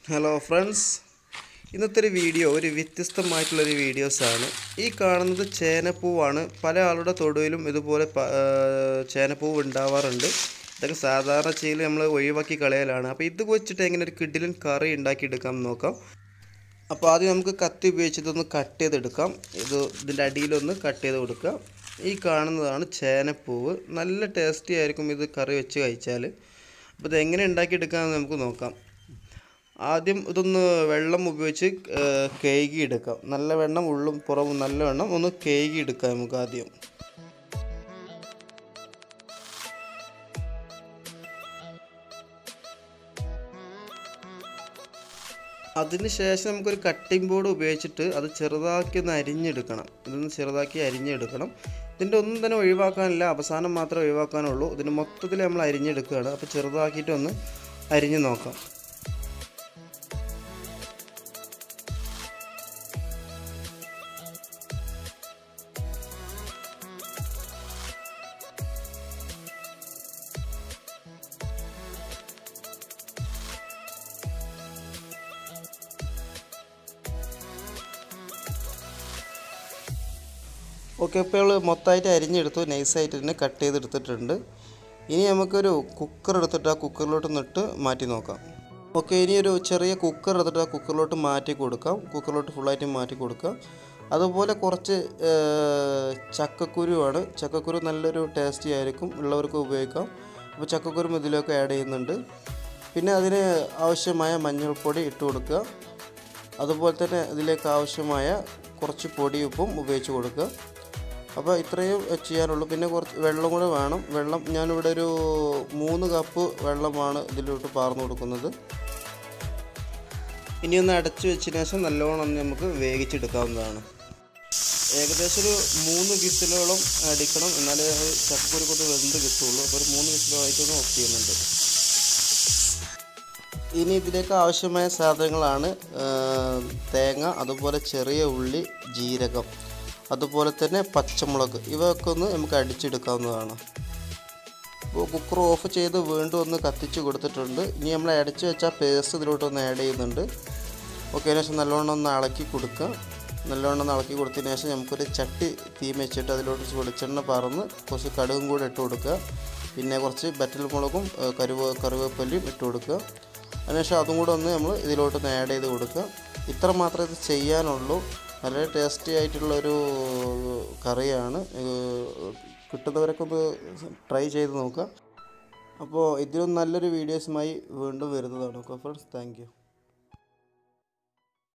hello friends ഇന്നത്തെ ഒരു video ഒരു വ്യത്യസ്തമായിട്ടുള്ളൊരു വീഡിയോസാണ് ഈ കാണുന്നത് ചേനപ്പൂവാണ് പല ആളുടെ തൊടുവിലും ഇതുപോലെ പ- ആ, ചേനപ്പൂവ് ഉണ്ടാവാറുണ്ട് ഇതൊക്കെ സാധാരണ ചെയ്യൽ നമ്മൾ ഒഴിവാക്കി കളയലാണ് അപ്പോൾ ഇത് വെച്ചിട്ട് എങ്ങനെ ഒരു കിഡിലൻ കറി ഉണ്ടാക്കിയെടുക്കാം എന്ന് നോക്കാം അപ്പോൾ ആദ്യം നമുക്ക് കത്തി ഉപയോഗിച്ച് ഇതൊന്ന് കട്ട് ചെയ്തെടുക്കാം ഇത് ഇതിൻ്റെ അടിയിലൊന്ന് കട്ട് ചെയ്ത് കൊടുക്കുക ഈ കാണുന്നതാണ് ചേനപ്പൂവ് നല്ല ടേസ്റ്റി ആയിരിക്കും ഇത് കറി വെച്ച് കഴിച്ചാൽ അപ്പോൾ ഇത് എങ്ങനെ ഉണ്ടാക്കിയെടുക്കാമെന്ന് നമുക്ക് നോക്കാം ആദ്യം ഇതൊന്ന് വെള്ളം ഉപയോഗിച്ച് കേകി എടുക്കാം നല്ല വെണ്ണം ഉള്ളും പുറവും നല്ല വെണ്ണം ഒന്ന് കേകി എടുക്കാം നമുക്ക് ആദ്യം അതിനുശേഷം നമുക്കൊരു കട്ടിംഗ് ബോർഡ് ഉപയോഗിച്ചിട്ട് അത് ചെറുതാക്കി ഒന്ന് അരിഞ്ഞെടുക്കണം ഇതൊന്ന് ചെറുതാക്കി അരിഞ്ഞെടുക്കണം ഇതിൻ്റെ ഒന്നും തന്നെ ഒഴിവാക്കാനില്ല അവസാനം മാത്രമേ ഒഴിവാക്കാനുള്ളൂ ഇതിന് മൊത്തത്തിൽ നമ്മൾ അരിഞ്ഞെടുക്കുകയാണ് അപ്പോൾ ചെറുതാക്കിയിട്ട് ഒന്ന് അരിഞ്ഞ് നോക്കാം ഓക്കെ ഇപ്പോൾ മൊത്തമായിട്ട് അരിഞ്ഞെടുത്തു നൈസായിട്ട് തന്നെ കട്ട് ചെയ്തെടുത്തിട്ടുണ്ട് ഇനി നമുക്കൊരു കുക്കർ എടുത്തിട്ട് ആ കുക്കറിലോട്ട് നിട്ട് മാറ്റി നോക്കാം ഓക്കെ ഇനി ഒരു ചെറിയ കുക്കർ എടുത്തിട്ട് ആ കുക്കറിലോട്ട് മാറ്റി കൊടുക്കാം കുക്കറിലോട്ട് ഫുള്ളായിട്ട് മാറ്റി കൊടുക്കാം അതുപോലെ കുറച്ച് ഏർ, ചക്കക്കുരുവാണ് ചക്കക്കുരു നല്ലൊരു ടേസ്റ്റി ആയിരിക്കും ഉള്ളവർക്ക് ഉപയോഗിക്കാം അപ്പോൾ ചക്കക്കുരു ഇതിലൊക്കെ ആഡ് ചെയ്യുന്നുണ്ട് പിന്നെ അതിന് ആവശ്യമായ മഞ്ഞൾപ്പൊടി ഇട്ട് കൊടുക്കുക അതുപോലെ തന്നെ ഇതിലേക്ക് ആവശ്യമായ കുറച്ച് പൊടി ഉപ്പും ഉപയോഗിച്ച് കൊടുക്കുക അപ്പോൾ ഇത്രയും ചെയ്യാനുള്ളൂ പിന്നെ കുറച്ച് വെള്ളം കൂടെ വേണം വെള്ളം ഞാനിവിടെ ഒരു മൂന്ന് കപ്പ് വെള്ളമാണ് ഇതിലോട്ട് പാർന്നു കൊടുക്കുന്നത് ഇനി ഒന്ന് അടച്ചു വെച്ചതിന് ശേഷം നല്ലോണം ഒന്ന് നമുക്ക് വേവിച്ചെടുക്കാവുന്നതാണ് ഏകദേശം ഒരു മൂന്ന് വിസിലോളം അടിക്കണം എന്നാലേ അത് ചക്കുരുക്കൊന്ന് വെന്ത് കിട്ടുള്ളൂ അപ്പോൾ ഒരു മൂന്ന് വിസിലോളായിട്ടൊന്ന് ഓഫ് ചെയ്യുന്നുണ്ട് ഇനി ഇതിലേക്ക് ആവശ്യമായ സാധനങ്ങളാണ് ആ, തേങ്ങ അതുപോലെ ചെറിയ ഉള്ളി ജീരകം അതുപോലെ തന്നെ പച്ചമുളക് ഇവയൊക്കെ ഒന്ന് നമുക്ക് അടിച്ചെടുക്കാവുന്നതാണ് അപ്പോൾ കുക്കർ ഓഫ് ചെയ്ത് വീണ്ടും ഒന്ന് കത്തിച്ച് കൊടുത്തിട്ടുണ്ട് ഇനി നമ്മൾ അടച്ച് വെച്ച പേസ്റ്റ് ഇതിലോട്ട് ഒന്ന് ആഡ് ചെയ്യുന്നുണ്ട് ഓക്കെ അതിന് ശേഷം നല്ലോണം ഒന്ന് ഇളക്കി കൊടുക്കുക നല്ലോണം ഒന്ന് ഇളക്കി കൊടുത്തതിന് ശേഷം നമുക്കൊരു ചട്ടി തീ വെച്ചിട്ട് അതിലോട്ട് കുറച്ച് വെളിച്ചെണ്ണ പറന്ന് കുറച്ച് കടുകും കൂടെ ഇട്ട് കൊടുക്കുക പിന്നെ കുറച്ച് ബറ്റൽ മുളകും ഏ, കരുവ കറിവേപ്പിലയും ഇട്ട് കൊടുക്കുക അതിനുശേഷം അതും കൂടെ ഒന്ന് നമ്മൾ ഇതിലോട്ട് ഒന്ന് ആഡ് ചെയ്ത് കൊടുക്കുക ഇത്ര മാത്രമേ ഇത് ചെയ്യാനുള്ളൂ വളരെ ടേസ്റ്റി ആയിട്ടുള്ളൊരു കറിയാണ് ഏർ, കിട്ടുന്നവരൊക്കെ ഒന്ന് ട്രൈ ചെയ്ത് നോക്കുക അപ്പോൾ ഇതിലും നല്ലൊരു വീഡിയോസുമായി വീണ്ടും വരുന്നതാണ് ഓക്കെ ഫ്രണ്ട്സ് താങ്ക് യു